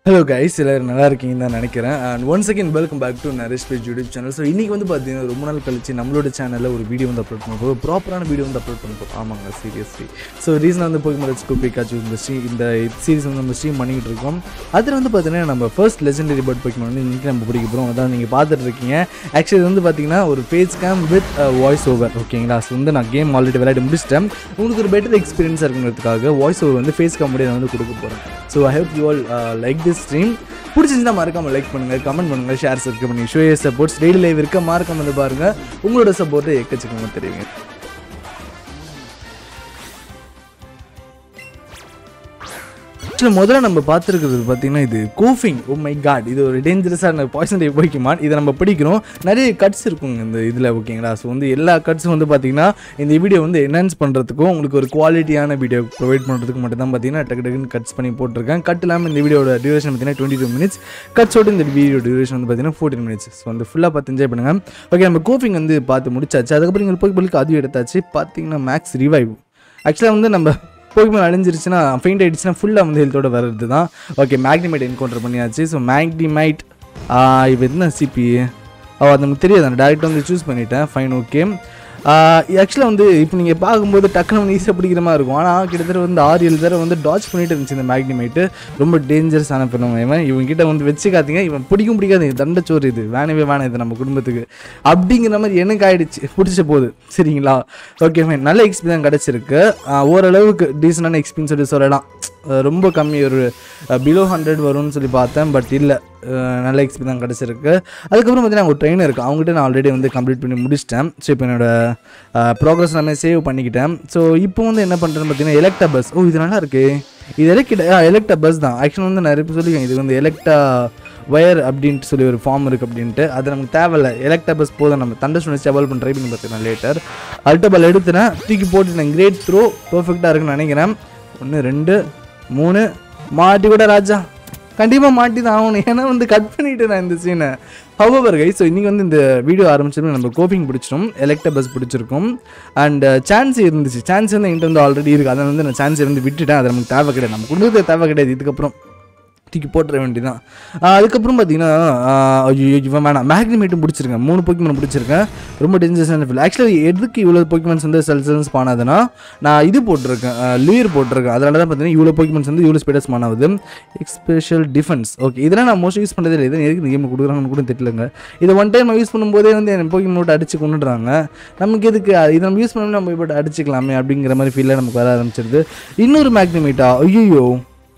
hello guys எல்லாரும் நல்லா இருக்கீங்கன்னு தான் நினைக்கிறேன் and one second welcome back to Naresh page YouTube channel so இன்றைக்கி வந்து பார்த்தீங்கன்னா ரொம்ப நாள் கழிச்சு நம்மளோட சேனலில் ஒரு வீடியோ வந்து அப்லோட் பண்ண போகிறோம் ப்ராப்பரான வீடியோ வந்து அப்லோட் பண்ண போகிறோம் ஆமாங்க சீரியஸ்லி ஸோ ரீசனாக வந்து போய் மரச்சு குப்பை காட்சி இந்த ஸ்ட்ரீம் இந்த சீரிஸ் வந்து நம்ம ஸ்ட்ரீம் பண்ணிக்கிட்டு இருக்கோம் அதில் வந்து பார்த்தீங்கன்னா நம்ம ஃபர்ஸ்ட் லெஜெண்டரி பேர்ட் போய்க்கு வந்து இன்றைக்கி நம்ம பிடிக்க போகிறோம் அதான் நீங்கள் பார்த்துட்டு இருக்கீங்க ஆக்சுவலி வந்து பார்த்தீங்கன்னா ஒரு page game with voice over ஓகேங்களா ஸோ வந்து நான் கேம் ஆல்ரெடி விளையாடி முடிச்சிட்டேன் உங்களுக்கு ஒரு பெட்டர் எக்ஸ்பீரியன்ஸாக இருக்குங்கிறதுக்காக வாய்ஸ் ஓவர் வந்து ஃபேஸ் காமெடி நான் வந்து கொடுக்க போகிறேன் so I hope you all like this stream பிடிச்சிருந்தா மறக்காம லைக் பண்ணுங்க கமெண்ட் பண்ணுங்க ஷேர் சப்ஸ்கிரைப் பண்ணி ஷோ சப்போர்ட்ஸ் டெய்லி லைவ் இருக்க மறக்காம வந்து பாருங்க உங்களோட சப்போர்ட்டை எக்கச்சக்கமாக தெரியுங்க ஆக்சுவலி முதல்ல நம்ம பார்த்துருக்கிறது பார்த்தீங்கன்னா இது கோஃபிங் ஓ மை காட் இது ஒரு டேஞ்சரஸான பாய்சன் டைப் போய்க்குமான் இதை நம்ம பிடிக்கிறோம் நிறைய கட்ஸ் இருக்குங்க இந்த இதில் ஓகேங்களா ஸோ வந்து எல்லா கட்ஸும் வந்து பார்த்தீங்கன்னா இந்த வீடியோ வந்து என்ஹான்ஸ் பண்ணுறதுக்கும் உங்களுக்கு ஒரு குவாலிட்டியான வீடியோ ப்ரொவைட் பண்ணுறதுக்கு மட்டும் தான் பார்த்தீங்கன்னா டக்கு டக்குன்னு கட்ஸ் பண்ணி போட்டிருக்கேன் கட் இல்லாமல் இந்த வீடியோட டியூரேஷன் பார்த்தீங்கன்னா டுவெண்ட்டி டூ மினிட்ஸ் கட்ஸோட இந்த வீடியோ டியூரேஷன் வந்து பார்த்தீங்கன்னா ஃபோர்டீன் மினிட்ஸ் ஸோ வந்து ஃபுல்லாக பார்த்து என்ஜாய் பண்ணுங்கள் ஓகே நம்ம கோஃபிங் வந்து பார்த்து முடிச்சாச்சு அதுக்கப்புறம் இங்கே போய் பல்லுக்கு அது எடுத்தாச்சு பார்த்தீங்கன்னா மேக்ஸ் ரிவைவ் ஆக்சுவலாக வந்து நம்ம போய்க்குமே அழிஞ்சிருச்சுன்னா ஃபெயிண்ட் ஆயிடுச்சுன்னா ஃபுல்லாக வந்து ஹெல்த்தோட வர்றது தான் ஓகே மேக்னிமைட் என்கவுண்டர் பண்ணியாச்சு ஸோ மேக்னிமைட் இப்போ என்ன சிபி ஓ அது நமக்கு தெரியாது நான் டேரெக்டாக வந்து சூஸ் பண்ணிட்டேன் ஃபைன் ஓகே ஆக்சுவலாக வந்து இப்போ நீங்கள் பார்க்கும்போது டக்குனு வந்து ஈஸியாக பிடிக்கிற மாதிரி இருக்கும் ஆனால் கிட்டத்தட்ட வந்து ஆறு ஏழு தடவை வந்து டாச் பண்ணிட்டு இருந்துச்சு இந்த மேக்னிமைட்டு ரொம்ப டேஞ்சரஸான பிறந்தவங்க இவன் இவன் கிட்ட வந்து வச்சுக்காதீங்க இவன் பிடிக்கும் பிடிக்காது இது தண்டச்சோறு இது வேணவே வேணாம் இது நம்ம குடும்பத்துக்கு அப்படிங்கிற மாதிரி எனக்கு ஆயிடுச்சு பிடிச்ச போது சரிங்களா ஓகே ஃபைன் நல்ல எக்ஸ்பீரியன்ஸ் கிடச்சிருக்கு ஓரளவுக்கு டீசெண்டான எக்ஸ்பீரியன்ஸ் சொல்லி சொல்லலாம் அஹ் ரொம்ப கம்மி ஒரு பிலோ ஹண்ட்ரட் வரும்னு சொல்லி பார்த்தேன் பட் இல்லை நல்ல எக்ஸ்பீரியன்ஸ் கிடச்சிருக்கு அதுக்கப்புறம் பார்த்தீங்கன்னா ஒரு ட்ரெயின் இருக்குது அவங்ககிட்ட நான் ஆல்ரெடி வந்து கம்ப்ளீட் பண்ணி முடிச்சிட்டேன் ஸோ இப்போ என்னோட ப்ரோக்ரஸ் எல்லாமே சேவ் பண்ணிக்கிட்டேன் ஸோ இப்போ வந்து என்ன பண்ணுறேன்னு பார்த்தீங்கன்னா எலக்டா பஸ் ஓ இது நல்லா இருக்கு இது எலக்ட எலக்டா பஸ் தான் ஆக்சுவலாக வந்து நிறைய பேர் சொல்லியிருக்கேன் இது வந்து எலக்டா வயர் அப்படின்ட்டு சொல்லி ஒரு ஃபார்ம் இருக்குது அப்படின்ட்டு அது நமக்கு தேவையில்ல எலக்டா பஸ் போதும் நம்ம தண்டர் ஸ்டூடெண்ட்ஸ் டெவலப் பண்ண ட்ரை பண்ணி பார்த்துக்கலாம் லேட்டர் அல்டபல் எடுத்துனேன் தூக்கி போட்டுட்டேன் கிரேட் த்ரோ பர்ஃபெக்டாக இருக்குன்னு நினைக்கிறேன் ஒன்று ரெண்டு மூணு மாட்டி கூட ராஜா கண்டிப்பாக மாட்டி தான் ஆகணும் ஏன்னா வந்து கட் பண்ணிட்டு நான் இந்த சீனை ஹவர் கை ஸோ இன்றைக்கி வந்து இந்த வீடியோ ஆரம்பிச்சது நம்ம கோபிங் பிடிச்சிரும் எலக்டா பஸ் பிடிச்சிருக்கும் அண்ட் சான்ஸ் இருந்துச்சு சான்ஸ் வந்து என்கிட்ட வந்து ஆல்ரெடி இருக்குது அதை வந்து நான் சான்ஸ் வந்து விட்டுட்டேன் அது நமக்கு தேவை கிடையாது நம்ம குடும்பத்துக்கு தேவை கிடையாது இதுக்கப்புறம் தூக்கி போட்டுற வேண்டியதான் அதுக்கப்புறம் பார்த்தீங்கன்னா ஐயோ இவன் வேணாம் மேக்னிமேட்டும் பிடிச்சிருக்கேன் மூணு போக்கிமன் பிடிச்சிருக்கேன் ரொம்ப டேஞ்சரஸான ஃபீல் ஆக்சுவலி எதுக்கு இவ்வளோ போக்கிமன்ஸ் வந்து செல்சன்ஸ் பானாதுன்னா நான் இது போட்டிருக்கேன் லீர் போட்டிருக்கேன் அதனால தான் பார்த்தீங்கன்னா இவ்வளோ போக்கிமன்ஸ் வந்து இவ்வளோ ஸ்பீடஸ் பானாகுது எக்ஸ்பெஷல் டிஃபென்ஸ் ஓகே இதெல்லாம் நான் மோஸ்ட்லி யூஸ் பண்ணதே இல்லை இதை எதுக்கு கேம் கொடுக்குறாங்கன்னு கூட தெரியலங்க இதை ஒன் டைம் யூஸ் பண்ணும்போதே வந்து என் போக்கிமன் விட்டு அடிச்சு கொண்டுடுறாங்க நமக்கு எதுக்கு இதை நம்ம யூஸ் பண்ணி நம்ம போட்டு அடிச்சுக்கலாமே அப்படிங்கிற மாதிரி ஃபீலில் நமக்கு வர ஆரம்பிச்சிருது இன்னொரு மேக்னிமேட்டா ஐயோ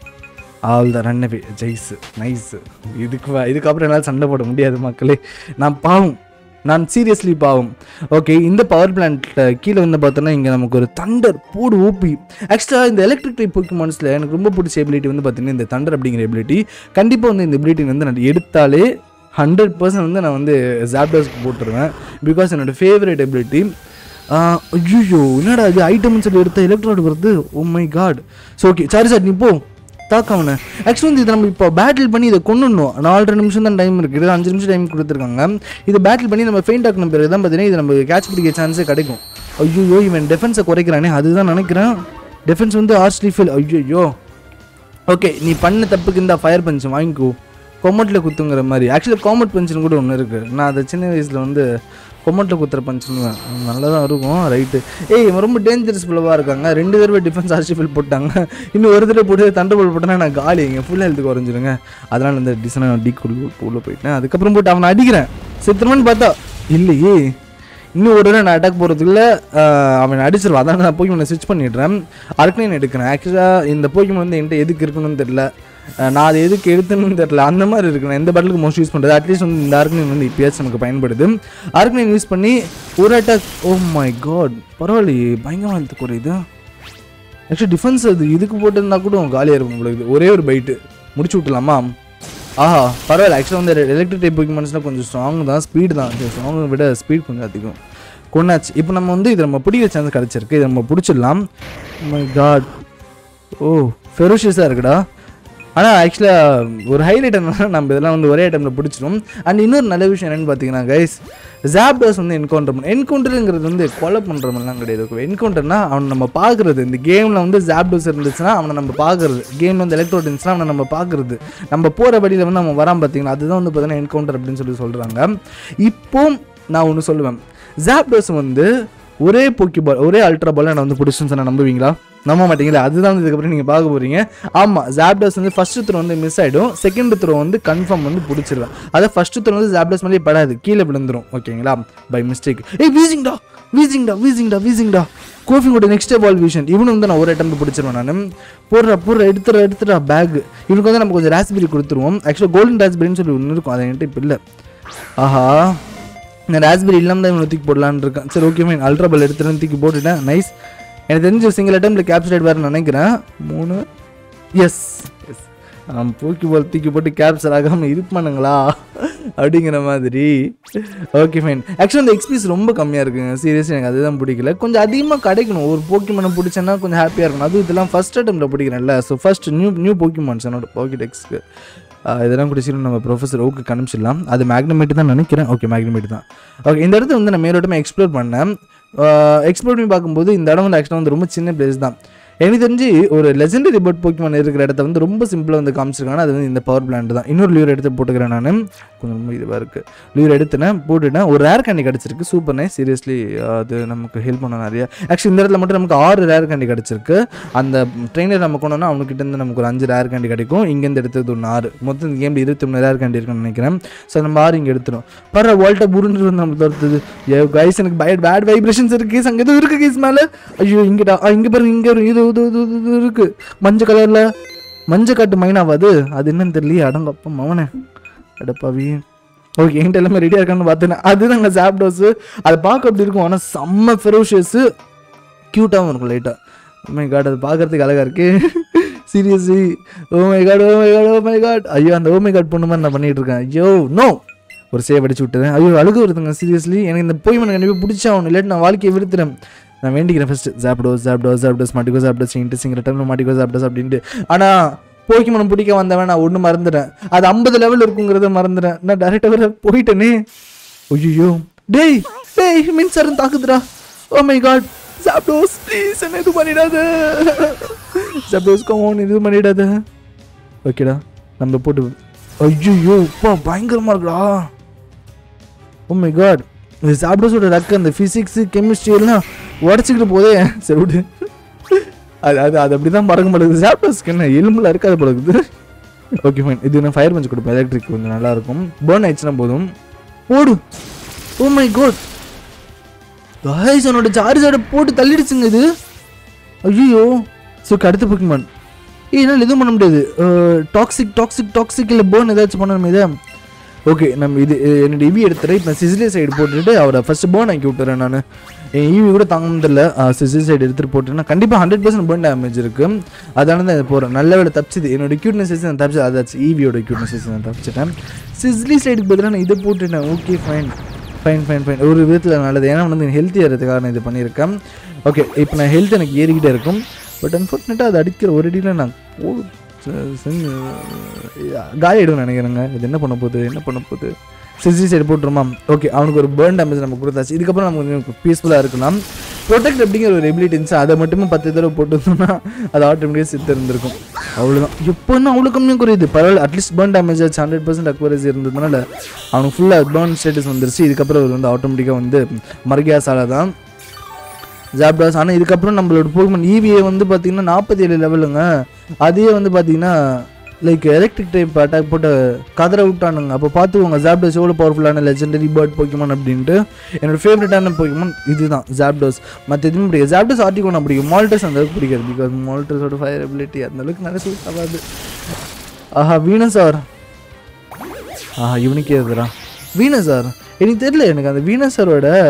ஆல் த ரன்னவே ஜெய்ஸ் நைஸ் இதுக்கு வ- இதுக்கப்புறம் என்னால் சண்டை போட முடியாது மக்களே நான் பாவம் நான் சீரியஸ்லி பாவம் ஓகே இந்த பவர் பிளான்ட்டில் கீழே வந்து பார்த்தோன்னா இங்கே நமக்கு ஒரு தண்டர் போடு ஊப்பி ஆக்சுவலாக இந்த எலக்ட்ரிக் டைப் போக்கிமான்ஸில் எனக்கு ரொம்ப பிடிச்ச எபிலிட்டி வந்து பார்த்தீங்கன்னா இந்த தண்டர் அப்படிங்கிற எபிலிட்டி கண்டிப்பாக வந்து இந்த எபிலிட்டி வந்து நான் எடுத்தாலே ஹண்ட்ரட் பர்சன்ட் வந்து நான் வந்து ஜாப்டர்ஸ்க்கு போட்டுருவேன் பிகாஸ் என்னோட ஃபேவரட் எபிலிட்டி ஐயோ என்னடா இது ஐட்டம்னு சொல்லி எடுத்த எலக்ட்ராய்டு வருது oh my god so okay sorry sir நீ போ தாக்க அவனை ஆக்சுவலி வந்து இது நம்ம இப்போ பேட்டில் பண்ணி இதை கொண்டுடணும் நாலரை நிமிஷம் தான் டைம் இருக்குது இது அஞ்சு நிமிஷம் டைம் கொடுத்துருக்காங்க இதை பேட்டில் பண்ணி நம்ம ஃபெயிண்ட் ஆக்கணும் பிறகு தான் பார்த்தீங்கன்னா இது நம்ம கேட்ச் பிடிக்க சான்ஸே கிடைக்கும் ஐயோ இவன் டெஃபென்ஸை குறைக்கிறானே அதுதான் நினைக்கிறேன் டெஃபென்ஸ் வந்து ஆர்ஸ்லி ஃபீல் ஐயோ ஓகே நீ பண்ண தப்புக்கு இந்த ஃபயர் பஞ்ச் வாங்கிக்கோ கொமட்டில் குத்துங்கிற மாதிரி ஆக்சுவலி காமெட் பஞ்சுன்னு கூட ஒன்று இருக்குது நான் அதை சின்ன வயசில் வந்து கொமட்டில் குத்துற பஞ்சுன்னு நல்லா தான் இருக்கும் ரைட்டு ஏய் இவன் ரொம்ப டேஞ்சரஸ் பிளவாக இருக்காங்க ரெண்டு தடவை டிஃபென்ஸ் ஆர்சிஃபில் போட்டாங்க இன்னும் ஒரு தடவை போட்டு தண்டர்போல் போட்டேன்னா நான் காலி எங்கள் ஃபுல் ஹெல்த் குறைஞ்சிருங்க அதனால் இந்த டிசனை டீ உள்ள போயிட்டேன் அதுக்கப்புறம் போட்டு அவனை அடிக்கிறேன் சித்திரமன்னு பார்த்தா இல்லையே இன்னும் ஒரு தடவை நான் அட்டாக் போகிறதுக்குள்ள அவன் அடிச்சிருவான் அதான் நான் போய் ஸ்விட்ச் பண்ணிடுறேன் அர்க்னைன் எடுக்கிறேன் ஆக்சுவலாக இந்த போய்க்கு வந்து என்கிட்ட எதுக்கு இருக்கணும்னு தெரில அஹ் நான் அதை எதுக்கு எடுத்துன்னு தெரில அந்த மாதிரி இருக்கு நான் எந்த பட்டலுக்கு மோஸ்ட் யூஸ் பண்ணுறது அட்லீஸ்ட் வந்து இந்த அர்க்னைன் வந்து இப்போயாச்சும் நமக்கு பயன்படுது அர்க்னைன் யூஸ் பண்ணி ஒரு அட்டாக் ஓ மை காட் பரவாயில்லையே பயங்கரமாக ஹெல்த் குறையுது ஆக்சுவலி டிஃபென்ஸ் அது இதுக்கு போட்டிருந்தா கூட காலியாக இருக்கும் உங்களுக்கு ஒரே ஒரு பைட்டு முடிச்சு விட்டலாமா ஆஹா பரவாயில்ல ஆக்சுவலாக வந்து எலக்ட்ரிக் டைப் போக்கிமான்ஸ்லாம் கொஞ்சம் ஸ்ட்ராங் தான் ஸ்பீடு தான் ஸ்ட்ராங்கை விட ஸ்பீட் கொஞ்சம் அதிகம் கொண்டாச்சு இப்போ நம்ம வந்து இது நம்ம பிடிக்கிற சான்ஸ் கிடச்சிருக்கு இதை நம்ம பிடிச்சிடலாம் மை காட் ஓ ஃபெரோஷியஸாக இருக்குடா ஆனால் ஆக்சுவலாக ஒரு ஹைலைட் என்னன்னா நம்ம இதெல்லாம் வந்து ஒரே டைமில் பிடிச்சிடும் அண்ட் இன்னொரு நல்ல விஷயம் என்னென்னு பார்த்தீங்கன்னா கைஸ் ஜாப்டர்ஸ் வந்து என்கவுண்டர் பண்ண என்கவுண்டருங்கிறது வந்து கொலை பண்ணுற மாதிரிலாம் கிடையாது என்கவுண்டர்னா அவனை நம்ம பார்க்குறது இந்த கேமில் வந்து ஜாப்டர்ஸ் இருந்துச்சுன்னா அவனை நம்ம பார்க்குறது கேமில் வந்து எலக்ட்ரோட் இருந்துச்சுன்னா அவனை நம்ம பார்க்குறது நம்ம போகிற வழியில் வந்து அவன் வரான் பார்த்தீங்கன்னா அதுதான் வந்து பார்த்தீங்கன்னா என்கவுண்டர் அப்படின்னு சொல்லி சொல்கிறாங்க இப்போ நான் ஒன்று சொல்லுவேன் ஜாப்டர்ஸ் வந்து ஒரே போக்கி பால் ஒரே அல்ட்ரா பால் நான் வந்து பிடிச்சுன்னு சொன்ன நம்புவீங்களா நம்ப மாட்டீங்களா அதுதான் வந்து இதுக்கப்புறம் நீங்கள் பார்க்க போகிறீங்க ஆமாம் ஜாப்டர்ஸ் வந்து ஃபஸ்ட்டு த்ரோ வந்து மிஸ் ஆகிடும் செகண்ட் த்ரோ வந்து கன்ஃபார்ம் வந்து பிடிச்சிருவேன் அதை ஃபஸ்ட்டு த்ரோ வந்து ஜாப்டர்ஸ் மேலே படாது கீழே விழுந்துரும் ஓகேங்களா பை மிஸ்டேக் ஏய் வீசிங்டா வீசிங்டா வீசிங்டா வீசிங்டா கோஃபிங்கோட நெக்ஸ்ட் பால் விஷன் இவனு வந்து நான் ஒரு அட்டம் பிடிச்சிருவேன் நான் போடுற போடுற எடுத்துற எடுத்துடா பேக் இவனுக்கு வந்து நம்ம கொஞ்சம் ராஸ்பெரி கொடுத்துருவோம் ஆக்சுவலாக கோல்டன் ராஸ்பெரின்னு சொல்லி ஒன்று இருக்கும் அதை என்கிட்ட இப்போ இல்லை ஆஹா இந்த ராஸ்பெரி இல்லாமல் தான் இவனை தூக்கி போடலான்னு இருக்கேன் சரி ஓகே மீன் அல்ட்ரா பால் எடுத்துட்டு தூக்கி போட்டுட்டேன் நைஸ் எனக்கு தெரிஞ்ச சிங்கிள் அட்டம்ல கேப்சர் வேறு நினைக்கிறேன் மூணு எஸ் எஸ் போக்கி பால் தூக்கி போட்டு கேப்சர் ஆகாமல் இருப்பானுங்களா அப்படிங்கிற மாதிரி ஓகே ஃபைன் ஆக்சுவலி அந்த எக்ஸ்பீஸ் ரொம்ப கம்மியாக இருக்குங்க சீரியஸாக எனக்கு அதுதான் பிடிக்கல கொஞ்சம் அதிகமாக கிடைக்கணும் ஒரு போக்கிமானை பிடிச்சேன்னா கொஞ்சம் ஹாப்பியாக இருக்கணும் அதுவும் இதெல்லாம் ஃபஸ்ட் அட்டம்ல பிடிக்கிறேன்ல so first new new Pokémons என்னோட பாக்கெட் எக்ஸ்க்கு இதெல்லாம் குடிச்சிடும் நம்ம ப்ரொஃபஸர் ஓகே கணிச்சிடலாம் அது மேக்னமேட் தான் நினைக்கிறேன் ஓகே மேக்னமேட் தான் ஓகே இந்த இடத்த வந்து நான் மேலோட்டமாக எக்ஸ்ப்ளோர் பண்ணேன் எக்ஸ்ப்ளோர் பண்ணி பார்க்கும்போது இந்த இடம் வந்து ஆக்சுவலாக வந்து ரொம்ப சின்ன பிளேஸ் தான் எனக்கு தெரிஞ்சு ஒரு லெஜெண்டரி பேர்ட் போக்கிமான் இருக்கிற இடத்த வந்து ரொம்ப சிம்பிளாக வந்து காமிச்சிருக்காங்க அது வந்து இந்த பவர் பிளான்ட் தான் இன்னொரு லீவர் எடுத்து போட்டுக்கிறேன் நான் கொஞ்சம் ரொம்ப இதுவாக இருக்குது லீவர் எடுத்துனேன் போட்டுட்டேன் ஒரு ரேர் கேண்டி கிடச்சிருக்கு சூப்பர் நைஸ் சீரியஸ்லி அது நமக்கு ஹெல்ப் பண்ண நிறைய ஆக்சுவலி இந்த இடத்துல மட்டும் நமக்கு ஆறு ரேர் கேண்டி கிடச்சிருக்கு அந்த ட்ரெயினர் நம்ம கொண்டோம்னா அவனுக்கிட்ட இருந்து நமக்கு ஒரு அஞ்சு ரேர் கேண்டி கிடைக்கும் இங்கேருந்து எடுத்தது ஒன்று ஆறு மொத்தம் இந்த கேமில் இருபத்தி மூணு ரேர் கேண்டி இருக்குன்னு நினைக்கிறேன் ஸோ நம்ம ஆறு இங்கே எடுத்துடும் பர வால்ட்டை புருண்டு வந்து நம்ம தோர்த்துது ஏ கைஸ் எனக்கு பேட் பேட் வைப்ரேஷன்ஸ் இருக்குது அங்கே எதுவும் இருக்குது கைஸ் மேலே ஐயோ இங்கடா இங்கே பாருங்க இங்கே ஒரு இது இது இது இது இருக்கு மஞ்சள் கலரில் மஞ்சள் காட்டு மைனாவா அது அது என்னன்னு தெரியலையே அடங்கப்பா மவனே அடப்பாவி ஓகே என்கிட்ட எல்லாமே ரெடியாக இருக்கான்னு பார்த்தேன் அதுதாங்க சாப்டோஸு அதை பார்க்க அப்படி இருக்கும் ஆனால் செம்ம ஃபெரோஷியஸு க்யூட்டாகவும் இருக்கும் லைட்டாக மை காட் அது பார்க்கறதுக்கு அழகாக இருக்கு seriously oh my god oh my god oh my god ஐயோ அந்த ஓ மை காட் பொண்ணு மாதிரி நான் பண்ணிட்டு இருக்கேன் ஐயோ நோ ஒரு சேவ் அடிச்சு விட்டுறேன் ஐயோ அழுகு வருதுங்க சீரியஸ்லி எனக்கு இந்த போய் எனக்கு கண்டிப்பாக பிடிச்சாகணும் இல்லாட்டி நான் வாழ்க்கையை விருத்துறேன் நான் வேண்டிக்கிறேன் ஃபஸ்ட்டு ஜாப்டோஸ் ஜாப்டோஸ் ஜாப்டோஸ் மாட்டிக்கோ ஜாப்டோஸ் இன்ட்ரெஸ்டிங் ரிட்டர்ன் மாட்டிக்கோ ஜாப்டோஸ் அப்படின்ட்டு ஆனால் போக்கிமனம் பிடிக்க வந்தவன் நான் ஒன்று மறந்துட்டேன் அது ஐம்பது லெவல் இருக்குங்கிறத மறந்துட்டேன் நான் டேரெக்டாக வர போயிட்டேனே ஐயோ டேய் டேய் மின்சாரம் தாக்குதுடா oh my god Zapdos please என்ன இது பண்ணிடாத ஜாப்டோஸ் கமோன் இது பண்ணிடாத ஓகேடா நம்ம போட்டு ஐயோ அப்பா பயங்கரமாக இருக்குடா ஓ மை காட் இந்த சாப்டோஸோட ரக்கு அந்த ஃபிசிக்ஸு கெமிஸ்ட்ரி எல்லாம் உடச்சிக்கிட்டு போதே சரி விடு அது அது அது அப்படி தான் பறக்க மாட்டேங்குது சாப்டோஸ்க்கு என்ன எலும்புல இருக்காது பழகுது ஓகே ஃபைன் இது நான் ஃபயர் பஞ்ச் கொடுப்பேன் எலக்ட்ரிக் கொஞ்சம் நல்லா இருக்கும் பேர்ன் ஆயிடுச்சுன்னா போதும் போடு ஓ மை காட் காய்ஸ் என்னோட சார்ஜோட போட்டு தள்ளிடுச்சுங்க இது ஐயோ ஸோ அடுத்த போக்கிமான் ஏய் என்னால் எதுவும் பண்ண முடியாது டாக்ஸிக் டாக்ஸிக் டாக்ஸிக் இல்லை பேர்ன் ஏதாச்சும் பண்ணணுமே இதை ஓகே நம்ம இது என்னோட இவி எடுத்துறேன் இப்போ சிசிலி சைடு போட்டுட்டு அவரை ஃபஸ்ட்டு பேர்ன் ஆக்கி விட்டுறேன் நான் என் ஈவி கூட தாங்க முடியல சிசிலி சைடு எடுத்துகிட்டு போட்டுன்னா கண்டிப்பாக ஹண்ட்ரட் பர்சன்ட் பேர்ன் டேமேஜ் இருக்குது அதனால தான் இது போகிறேன் நல்ல வேலை தப்பிச்சுது என்னோட க்யூட்னஸ் நான் தப்பிச்சு அதாச்சு ஈவியோட க்யூட்னஸ் நான் தப்பிச்சிட்டேன் சிசிலி சைடுக்கு பதிலாக நான் இதை போட்டுட்டேன் okay fine fine fine fine ஒரு விதத்தில் நல்லது ஏன்னா வந்து ஹெல்த்தியாக இருக்கிறதுக்காக நான் இது பண்ணியிருக்கேன் ஓகே இப்போ நான் ஹெல்த் எனக்கு ஏறிக்கிட்டே இருக்கும் பட் அன்ஃபார்ச்சுனேட்டாக அது அடிக்கிற ஒரு அடியில் நான் போ காலி ஆகிடும் நினைக்கிறேங்க இது என்ன பண்ண போகுது என்ன பண்ண போகுது சிசி சைடு போட்டுருமா ஓகே அவனுக்கு ஒரு பேர்ன் டேமேஜ் நம்ம கொடுத்தாச்சு இதுக்கப்புறம் நம்ம கொஞ்சம் பீஸ்ஃபுல்லாக இருக்கலாம் ப்ரொடெக்ட் அப்படிங்கிற ஒரு எபிலிட்டி இருந்துச்சு அதை மட்டுமே பத்து தடவை போட்டுருந்தோம்னா அது ஆட்டோமேட்டிக்காக சித்து இருந்திருக்கும் அவ்வளோதான் எப்போன்னா அவ்வளோ கம்மியாக குறையுது பரவாயில்ல அட்லீஸ்ட் பேர்ன் டேமேஜ் ஆச்சு ஹண்ட்ரட் பர்சன்ட் அக்வரசி இருந்ததுனால அவனுக்கு ஃபுல்லாக பேர்ன் ஸ்டேட்டஸ் வந்துருச்சு இதுக்கப்புறம் அவர் வந்து ஆட்டோமேட்டிக்காக வந்து மர்கியாசால தான் ஜாப்டாஸ் ஆனால் இதுக்கப்புறம் நம்மளோட போகுமன் ஈவியை வந்து பார்த்தீங்கன்னா நாற்பத்தி ஏழு லெவலுங்க அதையே வந்து பார்த்தீங்கன்னா லைக் எலக்ட்ரிக் டைப் அட்டாக் போட்டு கதற விட்டானுங்க அப்போ பார்த்துக்கோங்க ஜாப்டோஸ் எவ்வளோ பவர்ஃபுல்லான லெஜெண்டரி பேர்ட் போக்கிமான் அப்படின்ட்டு என்னோட ஃபேவரட்டான போக்கிமான் இதுதான் ஜாப்டோஸ் மற்ற எதுவும் பிடிக்கும் ஜாப்டோஸ் ஆர்டிகோனா பிடிக்கும் மால்டஸ் அந்த அளவுக்கு பிடிக்காது பிகாஸ் மால்டஸோட ஃபயர் எபிலிட்டி அந்த அளவுக்கு நிறைய சூட் ஆகாது ஆஹா வீணசார் ஆஹா இவனுக்கே எதுரா வீணசார் எனக்கு தெரியல எனக்கு அந்த வீணசாரோட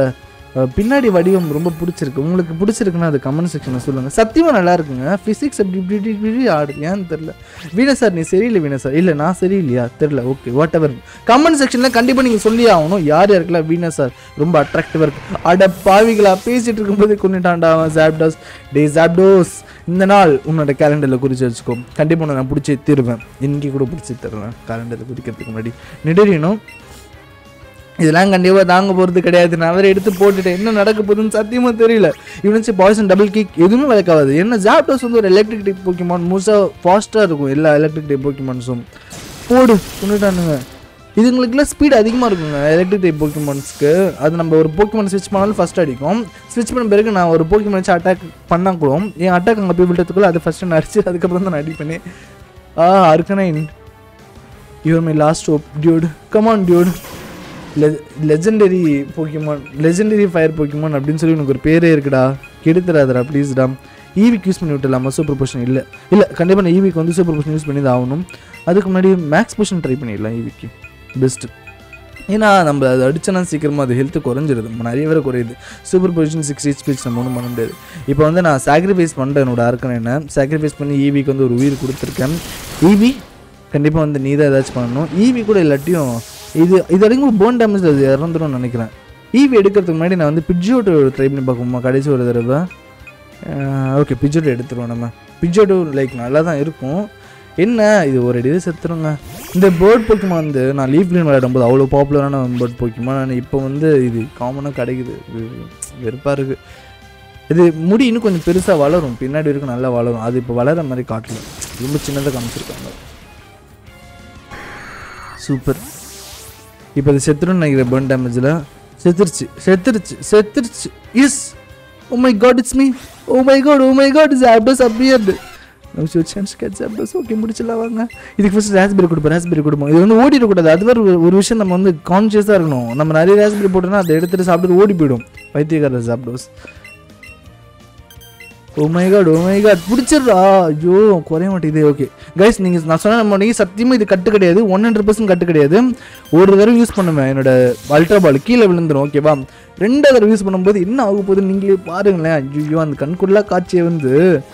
அஹ், பின்னாடி வடிவம் ரொம்ப பிடிச்சிருக்கு உங்களுக்கு பிடிச்சிருக்குன்னா அது கமெண்ட் செக்ஷனில் சொல்லுங்கள் சத்தியமாக நல்லா இருக்குங்க ஃபிசிக்ஸ் அப்படி இப்படி இப்படி இப்படி ஆடுது ஏன்னு தெரில வீணா சார் நீ சரியில்லை வீணா சார் இல்லை நான் சரியில்லையா தெரில ஓகே வாட் எவர் கமெண்ட் செக்ஷனில் கண்டிப்பாக நீங்கள் சொல்லி ஆகணும் யார் யாருக்கெல்லாம் வீணா சார் ரொம்ப அட்ராக்டிவாக இருக்கு அட பாவிகளா பேசிட்டு இருக்கும்போது கொண்டுட்டான்டா அவன் ஜாப்டாஸ் டே ஜாப்டோஸ் இந்த நாள் உன்னோட கேலண்டரில் குறித்து வச்சுக்கோ கண்டிப்பாக உன்னை நான் பிடிச்சி தருவேன் இன்னைக்கு கூட பிடிச்சி தருவேன் கேலண்டரில் குறிக்கிறதுக்கு முன்னாடி நிடறினும் இதெல்லாம் கண்டிப்பாக தாங்க போகிறது கிடையாது நான் வேறு எடுத்து போட்டுட்டேன் என்ன நடக்க போகுதுன்னு சத்தியமாக தெரியல இவனுச்சு பாய்சன் டபுள் கிக் எதுவுமே விளக்காது என்ன ஜாப்டோஸ் வந்து ஒரு எலக்ட்ரிக் டைப் போக்கிமான் முழுசாக ஃபாஸ்ட்டாக இருக்கும் எல்லா எலக்ட்ரிக் டைப் போக்கிமான்ஸும் போடு கொண்டுட்டானுங்க இதுங்களுக்குலாம் ஸ்பீட் அதிகமாக இருக்குங்க எலக்ட்ரிக் டைப் போக்கிமான்ஸ்க்கு அது நம்ம ஒரு போக்கிமான் ஸ்விட்ச் பண்ணாலும் ஃபஸ்ட் அடிக்கும் ஸ்விட்ச் பண்ண பிறகு நான் ஒரு போக்கிமான் வச்சு அட்டாக் பண்ணால் கூட என் அட்டாக் அங்கே போய் விட்டதுக்குள்ள அது ஃபஸ்ட்டு நான் அடிச்சு அதுக்கப்புறம் தான் நான் அடிப்பேனே ah Arcanine you're my last hope dude come on dude legendary Pokémon legendary fire Pokémon அப்படின்னு சொல்லி உனக்கு ஒரு பேரே இருக்குடா கெடுத்துறாதடா ப்ளீஸ்டா ஈவிக்கு யூஸ் பண்ணி விட்டுலாமா சூப்பர் பொஷன் இல்லை இல்லை கண்டிப்பாக நான் ஈவிக்கு வந்து சூப்பர் பொஷன் யூஸ் பண்ணி தான் ஆகணும் அதுக்கு முன்னாடி மேக்ஸ் பொஷன் ட்ரை பண்ணிடலாம் ஈவிக்கு பெஸ்ட்டு ஏன்னா நம்ம அது அடிச்சோன்னா சீக்கிரமாக அது ஹெல்த்து குறைஞ்சிருது நம்ம நிறைய பேர் குறையுது சூப்பர் பொசிஷன் சிக்ஸ் ஹெச்பிஸ் நம்ம ஒன்றும் பண்ண முடியாது இப்போ வந்து நான் சாக்ரிஃபைஸ் பண்ணுறேன் என்னோட அர்க்கன் என்ன சாக்ரிஃபைஸ் பண்ணி ஈவிக்கு வந்து ஒரு உயிர் கொடுத்துருக்கேன் ஈவி கண்டிப்பாக வந்து நீ தான் ஏதாச்சும் பண்ணணும் ஈவி கூட இல்லாட்டியும் இது இது வரைக்கும் போன் டேமேஜ் அது இறந்துரும்னு நினைக்கிறேன் ஈவி எடுக்கிறதுக்கு முன்னாடி நான் வந்து பிஜோட்டு ட்ரை பண்ணி பார்ப்போமா கடைசி ஒரு தடவை ஓகே பிஜோட்டு எடுத்துருவோம் நம்ம பிஜோட்டு லைக் நல்லா தான் இருக்கும் என்ன இது ஒரு இது செத்துருங்க இந்த பேர்ட் போக்கிமா வந்து நான் லீஃப் க்ரீன் விளையாடும்போது அவ்வளோ பாப்புலரான பேர்ட் போக்கிமா நான் இப்போ வந்து இது காமனாக கிடைக்குது இது வெறுப்பாக இருக்குது இது முடி இன்னும் கொஞ்சம் பெருசாக வளரும் பின்னாடி வரைக்கும் நல்லா வளரும் அது இப்போ வளர மாதிரி காட்டல ரொம்ப சின்னதாக காமிச்சிருக்காங்க சூப்பர் இப்போ இது செத்துருன்னு நினைக்கிறேன் பேர்ன் டேமேஜில் செத்துருச்சு செத்துருச்சு செத்துருச்சு is oh my god it's me oh my god oh my god is Zapdos appeared நம்ம சான்ஸ் கேட்ச் ஆப்டஸ் ஓகே முடிச்சிடலாம் வாங்க இதுக்கு ஃபஸ்ட் ராஸ்பெரி கொடுப்போம் ராஸ்பெரி கொடுப்போம் இது வந்து ஓடிடக்கூடாது அது வேறு ஒரு- ஒரு விஷயம் நம்ம வந்து கான்ஷியஸாக இருக்கணும் நம்ம நிறைய ராஸ்பெரி போட்டோம்னா அதை எடுத்துகிட்டு சாப்பிட்டு ஓடி போயிடும் பைத்தியக்கார Zapdos oh my god oh my god பிடிச்சிடுறா ஐயோ குறைய மாட்டேங்குது ஓகே கைஸ் நீங்கள் நான் சொன்ன நம்ம சத்தியமாக இது கட்டு கிடையாது ஒன் ஹண்ட்ரட் பர்சன்ட் கட்டு கிடையாது ஒரு தடவை யூஸ் பண்ணுவேன் என்னோட அல்ட்ரா பால் கீழே விழுந்துரும் ஓகேவா ரெண்டாவது தடவை யூஸ் பண்ணும்போது என்ன ஆக போகுதுன்னு நீங்களே பாருங்களேன் ஐயோ அந்த கண்குள்ளா காட்சியை வந்து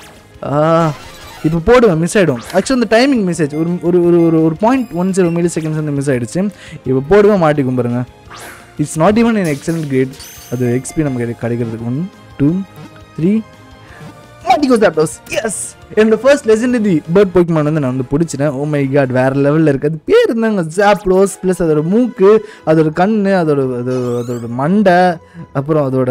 ஆ இப்போ போடுவேன் மிஸ் ஆகிடும் ஆக்சுவலி அந்த டைமிங் மெசேஜ் ஒரு ஒரு ஒரு ஒரு ஒரு point one zero milliseconds வந்து மிஸ் ஆகிடுச்சு இப்போ போடுவேன் மாட்டிக்கும் பாருங்க it's not even in excellent great அது எக்ஸ்பி நமக்கு கிடை- கிடைக்கிறதுக்கு ஒன் டூ த்ரீ மாட்டிக்கோ சாப்டோஸ் எஸ் என்னோட ஃபர்ஸ்ட் லெஜெண்டரி பேர்ட் போக்கிமான் வந்து நான் வந்து பிடிச்சிட்டேன் ஓ மை காட் வேற லெவலில் இருக்கு அது பேர் இருந்தாங்க ஜாப்டோஸ் ப்ளஸ் அதோட மூக்கு அதோட கண் அதோட அது அதோட மண்டை அப்புறம் அதோட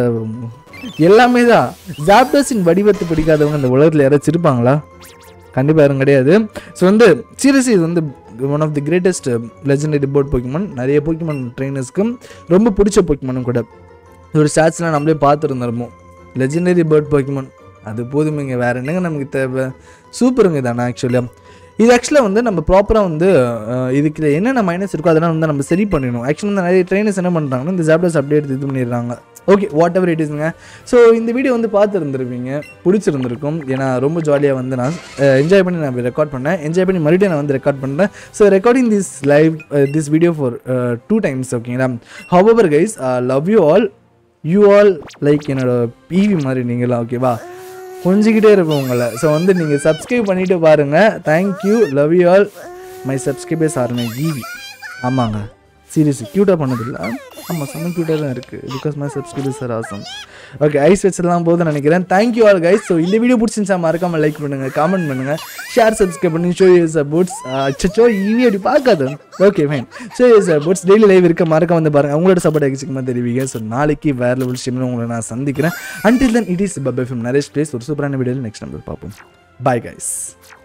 எல்லாமே தான் ஜாப்டோஸின் வடிவத்தை பிடிக்காதவங்க இந்த உலகத்தில் யாராச்சும் இருப்பாங்களா கண்டிப்பாக யாரும் கிடையாது ஸோ வந்து சீரியஸ்லி இது வந்து one of the greatest legendary bird Pokémon நிறைய போக்கிமான் ட்ரைனர்ஸ்க்கும் ரொம்ப பிடிச்ச போக்கிமானும் கூட ஒரு ஸ்டாட்ஸ்லாம் நம்மளே பார்த்துருந்துருமோ லெஜெண்டரி பேர்ட் போக்கிமான் அது போதுமைங்க வேறு என்னங்க நமக்கு தேவை சூப்பருங்க இதானா ஆக்சுவலியாக இது ஆக்சுவலாக வந்து நம்ம ப்ராப்பராக வந்து அஹ், இதுக்கு என்னென்ன மைனஸ் இருக்கோ அதெல்லாம் வந்து நம்ம சரி பண்ணிடணும் ஆக்சுவலாக வந்து நிறைய ட்ரைனர்ஸ் என்ன பண்ணுறாங்கன்னா இந்த ஜாப்டர்ஸ் அப்டேட் இது பண்ணிடுறாங்க ஓகே வாட் எவர் இட் இஸ்ங்க ஸோ இந்த வீடியோ வந்து பார்த்துருந்துருப்பீங்க பிடிச்சிருந்துருக்கும் ஏன்னா ரொம்ப ஜாலியாக வந்து நான் என்ஜாய் பண்ணி நான் ரெக்கார்ட் பண்ணேன் என்ஜாய் பண்ணி மறுபடியும் நான் வந்து ரெக்கார்ட் பண்ணுறேன் so recording this live this video for two times ஓகேங்களா however guys love you all you all like என்னோட பிவி மாதிரி நீங்களாம் ஓகேவா கொஞ்சிக்கிட்டே இருப்போம் உங்களை ஸோ வந்து நீங்கள் சப்ஸ்கிரைப் பண்ணிட்டு பாருங்கள் thank you love you all my subscribers are my Eevee ஆமாங்க சீரியஸ் க்யூட்டாக பண்ணதில்ல ஆமாம் செம்ம க்யூட்டாக தான் இருக்குது because my subscribers are awesome okay ஐஸ் வச்சலாம் போதும் நினைக்கிறேன் தேங்க்யூ ஆல் கைஸ் ஸோ இந்த வீடியோ பிடிச்சிருந்துச்சா மறக்காம லைக் பண்ணுங்கள் காமெண்ட் பண்ணுங்கள் ஷேர் சப்ஸ்கிரைப் பண்ணி ஷோ யூஸ் அபவுட்ஸ் அச்சோ ஈவி அப்படி பார்க்காது ஓகே ஃபைன் ஷோ யூஸ் அபவுட்ஸ் டெய்லி லைவ் இருக்க மறக்காம வந்து பாருங்கள் அவங்களோட சப்போர்ட் எக்ஸிக்கமாக தெரிவிங்க ஸோ நாளைக்கு வேறு லெவல் ஸ்ட்ரீமில் உங்களை நான் சந்திக்கிறேன் அன்டில் தென் இட் இஸ் பப் எஃப்எம் நரேஷ் பிளேஸ் ஒரு சூப்பரான வீடியோவில் நெக்ஸ்ட் நம்பர் பார்ப்போம் பாய் கைஸ்